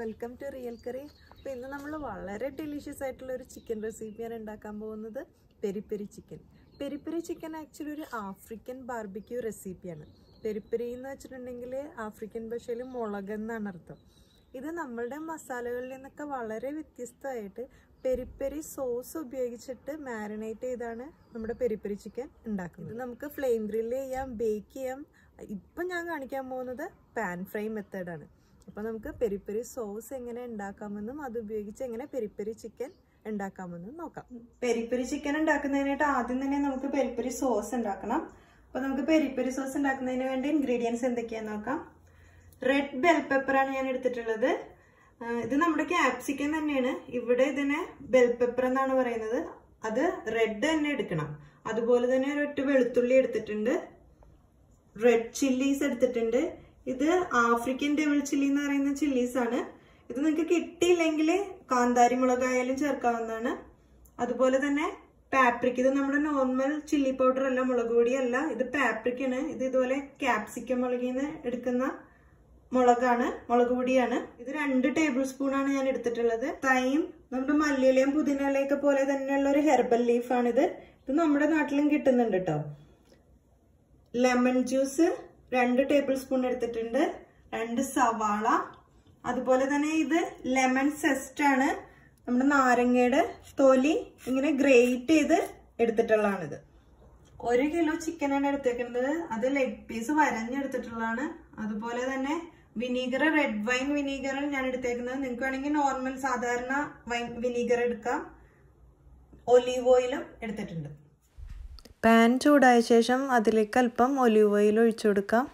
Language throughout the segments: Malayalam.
വെൽക്കം ടു റിയൽ കറി അപ്പോൾ ഇന്ന് നമ്മൾ വളരെ ഡെലീഷ്യസ് ആയിട്ടുള്ള ഒരു ചിക്കൻ റെസിപ്പിയാണ് ഉണ്ടാക്കാൻ പോകുന്നത് peri peri chicken peri peri chicken actually ഒരു ആഫ്രിക്കൻ ബാർബിക്യൂ റെസിപ്പിയാണ് പെരി പെരി എന്ന് വെച്ചിട്ടുണ്ടെങ്കിൽ ആഫ്രിക്കൻ ഭാഷയിൽ മുളക് എന്നാണ് അർത്ഥം ഇത് നമ്മളുടെ മസാലകളിൽ നിന്നൊക്കെ വളരെ വ്യത്യസ്തമായിട്ട് പെരി പെരി സോസ് ഉപയോഗിച്ചിട്ട് മാരിനേറ്റ് ചെയ്താണ് നമ്മുടെ പെരി പെരി ചിക്കൻ ഉണ്ടാക്കുന്നത് ഇത് നമുക്ക് ഫ്ലെയിം ഗ്രില്ല് ചെയ്യാം ബേക്ക് ചെയ്യാം ഇപ്പം ഞാൻ കാണിക്കാൻ പോകുന്നത് പാൻ ഫ്രൈ മെത്തേഡാണ് അപ്പോൾ നമുക്ക് പെരി പെരി സോസ് എങ്ങനെ ഉണ്ടാക്കാമെന്നും അത് ഉപയോഗിച്ച് എങ്ങനെ പെരി പെരി ചിക്കൻ ഉണ്ടാക്കാമെന്നും നോക്കാം പെരി പെരി ചിക്കൻ ഉണ്ടാക്കുന്നതിനായിട്ട് ആദ്യം തന്നെ നമുക്ക് പെരി പെരി സോസ് ഉണ്ടാക്കണം അപ്പോൾ നമുക്ക് പെരി പെരി സോസ് ഉണ്ടാക്കുന്നതിന് വേണ്ടി ഇൻഗ്രീഡിയൻസ് എന്തൊക്കെയാന്ന് നോക്കാം റെഡ് ബെൽ പെപ്പറാണ് ഞാൻ എടുത്തിട്ടുള്ളത് ആ, ഇത് നമ്മുടെ ക്യാപ്സിക്കൻ തന്നെയാണ് ഇവിടെ ഇതിനെ ബെൽ പെപ്പർ എന്നാണ് പറയുന്നത് അത് റെഡ് തന്നെ എടുക്കണം അതുപോലെ തന്നെ ഒരൊറ്റ വെളുത്തുള്ളി എടുത്തിട്ടുണ്ട് റെഡ് ചില്ലീസ് എടുത്തിട്ടുണ്ട് ഇത് ആഫ്രിക്കൻ ഡെവിൾ ചില്ലി എന്ന് പറയുന്ന ചില്ലീസ് ആണ് ഇത് നിങ്ങൾക്ക് കിട്ടിയില്ലെങ്കിൽ കാന്താരി മുളകായാലും ചേർക്കാവുന്നതാണ് അതുപോലെ തന്നെ പാപ്രിക് ഇത് നമ്മുടെ നോർമൽ ചില്ലി പൗഡർ അല്ല മുളക് പൊടിയല്ല ഇത് പാപ്രിക്കാണ് ഇത് ഇതുപോലെ ക്യാപ്സിക്കം മുളകിൽ നിന്ന് എടുക്കുന്ന മുളകാണ് മുളക് പൊടിയാണ് ഇത് രണ്ട് ടേബിൾ സ്പൂൺ ആണ് ഞാൻ എടുത്തിട്ടുള്ളത് തൈം നമ്മുടെ മല്ലിയിലയും പുതിനയിലയൊക്കെ പോലെ തന്നെയുള്ള ഒരു ഹെർബൽ ലീഫാണിത് ഇത് നമ്മുടെ നാട്ടിലും കിട്ടുന്നുണ്ട് കേട്ടോ ലെമൺ ജ്യൂസ് രണ്ട് ടേബിൾ സ്പൂൺ എടുത്തിട്ടുണ്ട് രണ്ട് സവാള അതുപോലെ തന്നെ ഇത് ലെമൺ സെസ്റ്റ് ആണ് നമ്മുടെ നാരങ്ങയുടെ തൊലി ഇങ്ങനെ ഗ്രേറ്റ് ചെയ്ത് എടുത്തിട്ടുള്ളതാണിത് ഒരു കിലോ ചിക്കനാണ് എടുത്തേക്കുന്നത് അത് ലെഗ് പീസ് വരഞ്ഞെടുത്തിട്ടുള്ളതാണ് അതുപോലെ തന്നെ വിനീഗർ റെഡ് വൈൻ വിനീഗർ ഞാൻ എടുത്തേക്കുന്നത് നിങ്ങൾക്ക് വേണമെങ്കിൽ നോർമൽ സാധാരണ വൈൻ വിനീഗർ എടുക്കാം ഒലീവ് ഓയിലും എടുത്തിട്ടുണ്ട് പാൻ ചൂടായ ശേഷം അതിലേക്ക് അല്പം ഒലിവ് ഓയിൽ ഒഴിച്ചു കൊടുക്കാം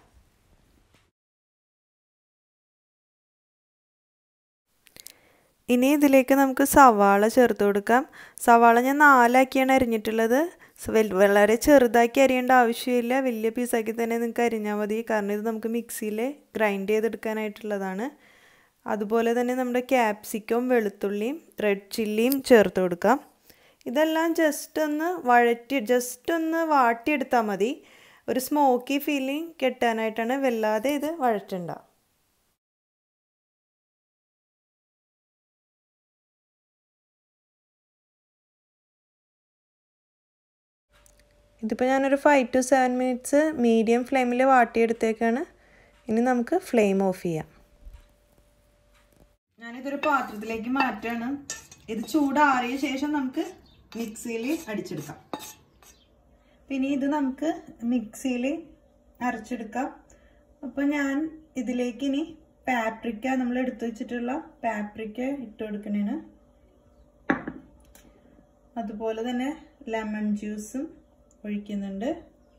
ഇനി ഇതിലേക്ക് നമുക്ക് സവാള ചേർത്ത് കൊടുക്കാം സവാള ഞാൻ നാലാക്കിയാണ് അരിഞ്ഞിട്ടുള്ളത് വളരെ ചെറുതാക്കി അരിയേണ്ട ആവശ്യമില്ല വലിയ പീസാക്കി തന്നെ നിങ്ങൾക്ക് അരിഞ്ഞാൽ മതി കാരണം ഇത് നമുക്ക് മിക്സിയിൽ ഗ്രൈൻഡ് ചെയ്തെടുക്കാനായിട്ടുള്ളതാണ് അതുപോലെ തന്നെ നമ്മുടെ ക്യാപ്സിക്കവും വെളുത്തുള്ളിയും റെഡ് ചില്ലിയും ചേർത്ത് കൊടുക്കാം ഇതെല്ലാം ജസ്റ്റ് ഒന്ന് വഴറ്റി ജസ്റ്റ് ഒന്ന് വാട്ടിയെടുത്താൽ മതി ഒരു സ്മോക്കി ഫീലിംഗ് കിട്ടാനായിട്ടാണ് വല്ലാതെ ഇത് വഴറ്റണ്ട ഇതിപ്പോൾ ഞാനൊരു five to seven minutes medium ഫ്ലെയിമിൽ വാട്ടിയെടുത്തേക്കാണ് ഇനി നമുക്ക് ഫ്ലെയിം ഓഫ് ചെയ്യാം ഞാനിതൊരു പാത്രത്തിലേക്ക് മാറ്റാണ് ഇത് ചൂടാറിയ ശേഷം നമുക്ക് മിക്സിയിൽ അടിച്ചെടുക്കാം പിന്നെ ഇത് നമുക്ക് മിക്സിയിൽ അരച്ചെടുക്കാം അപ്പോൾ ഞാൻ ഇതിലേക്ക് ഇനി പാപ്രിക്ക നമ്മൾ എടുത്തു വെച്ചിട്ടുള്ള പാപ്രിക്ക ഇട്ട് കൊടുക്കണേന് അതുപോലെ തന്നെ ലെമൺ ജ്യൂസും ഒഴിക്കുന്നുണ്ട്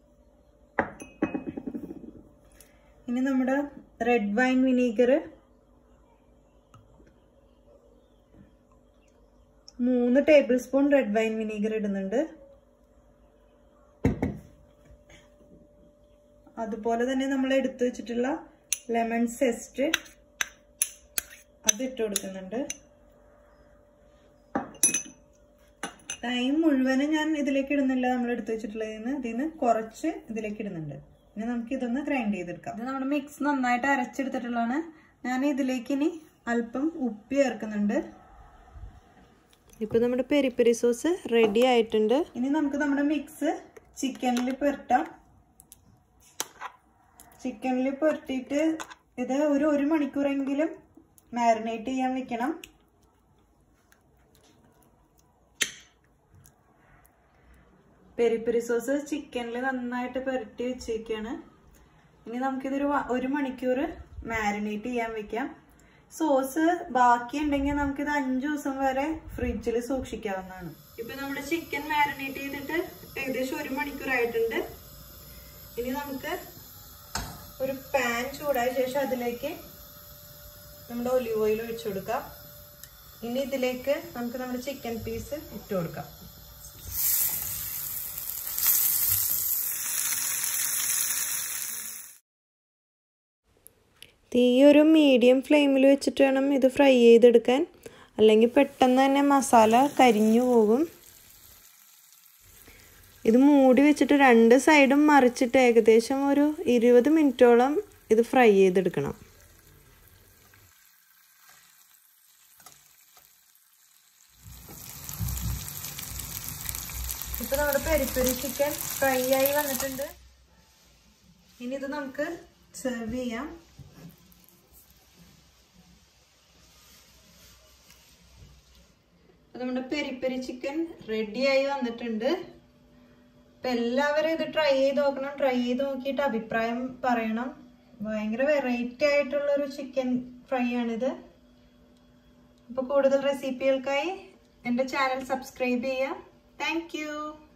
ഇനി നമ്മുടെ റെഡ് വൈൻ വിനീഗർ മൂന്ന് tablespoon red wine vinegar ഇടുന്നുണ്ട് അതുപോലെ തന്നെ നമ്മൾ എടുത്തു വെച്ചിട്ടുള്ള ലെമൺ സെസ്റ്റ് അത് ഇട്ട് കൊടുക്കുന്നുണ്ട് ടൈം മുഴുവനും ഞാൻ ഇതിലേക്ക് ഇടുന്നില്ല നമ്മൾ എടുത്തു വെച്ചിട്ടുള്ളതിന് ഇതിൽ നിന്ന് കുറച്ച് ഇതിലേക്ക് ഇടുന്നുണ്ട് ഇനി നമുക്ക് ഇതൊന്ന് ഗ്രൈൻഡ് ചെയ്തെടുക്കാം ഇത് നമ്മുടെ മിക്സ് നന്നായിട്ട് അരച്ചെടുത്തിട്ടുള്ളതാണ് ഞാൻ ഇതിലേക്ക് ഇനി അല്പം ഉപ്പ് ചേർക്കുന്നുണ്ട് ഇപ്പൊ നമ്മുടെ പെരി പെരി സോസ് റെഡി ആയിട്ടുണ്ട് ഇനി നമുക്ക് നമ്മുടെ മിക്സ് ചിക്കനിൽ പുരട്ടാം ചിക്കനിൽ പുരട്ടിയിട്ട് ഇത് ഒരു ഒരു മണിക്കൂറെങ്കിലും മാരിനേറ്റ് ചെയ്യാൻ വെക്കണം പെരി പെരി സോസ് ചിക്കനിൽ നന്നായിട്ട് പുരട്ടി വെച്ചേക്കാണ് ഇനി നമുക്കിതൊരു ഒരു മണിക്കൂർ മാരിനേറ്റ് ചെയ്യാൻ വെക്കാം സോസ് ബാക്കി ഉണ്ടെങ്കിൽ നമുക്കിത് അഞ്ചു ദിവസം വരെ ഫ്രിഡ്ജിൽ സൂക്ഷിക്കാവുന്നതാണ് ഇപ്പൊ നമ്മുടെ ചിക്കൻ മാരിനേറ്റ് ചെയ്തിട്ട് ഏകദേശം ഒരു മണിക്കൂർ ആയിട്ടുണ്ട് ഇനി നമുക്ക് ഒരു പാൻ ചൂടായ ശേഷം അതിലേക്ക് നമ്മുടെ ഒലിവ് ഓയിൽ ഒഴിച്ചു കൊടുക്കാം ഇനി ഇതിലേക്ക് നമുക്ക് നമ്മുടെ ചിക്കൻ പീസ് ഇട്ട് കൊടുക്കാം തീ ഒരു മീഡിയം ഫ്ലെയിമിൽ വെച്ചിട്ട് വേണം ഇത് ഫ്രൈ ചെയ്തെടുക്കാൻ അല്ലെങ്കിൽ പെട്ടെന്ന് തന്നെ മസാല കരിഞ്ഞു പോകും ഇത് മൂടി വെച്ചിട്ട് രണ്ട് സൈഡും മറിച്ചിട്ട് ഏകദേശം ഒരു ഇരുപത് മിനിറ്റോളം ഇത് ഫ്രൈ ചെയ്തെടുക്കണം നമ്മുടെ പെരി പെരി ചിക്കൻ ഫ്രൈ ആയി വന്നിട്ടുണ്ട് ഇനി ഇത് നമുക്ക് സെർവ് ചെയ്യാം അപ്പൊ നമ്മുടെ പെരി പെരി ചിക്കൻ റെഡിയായി വന്നിട്ടുണ്ട് അപ്പൊ എല്ലാവരും ഇത് ട്രൈ ചെയ്ത് നോക്കണം ട്രൈ ചെയ്ത് നോക്കിയിട്ട് അഭിപ്രായം പറയണം ഭയങ്കര വെറൈറ്റി ആയിട്ടുള്ള ഒരു ചിക്കൻ ഫ്രൈ ആണിത് അപ്പോൾ കൂടുതൽ റെസിപ്പികൾക്കായി എൻ്റെ ചാനൽ സബ്സ്ക്രൈബ് ചെയ്യുക താങ്ക്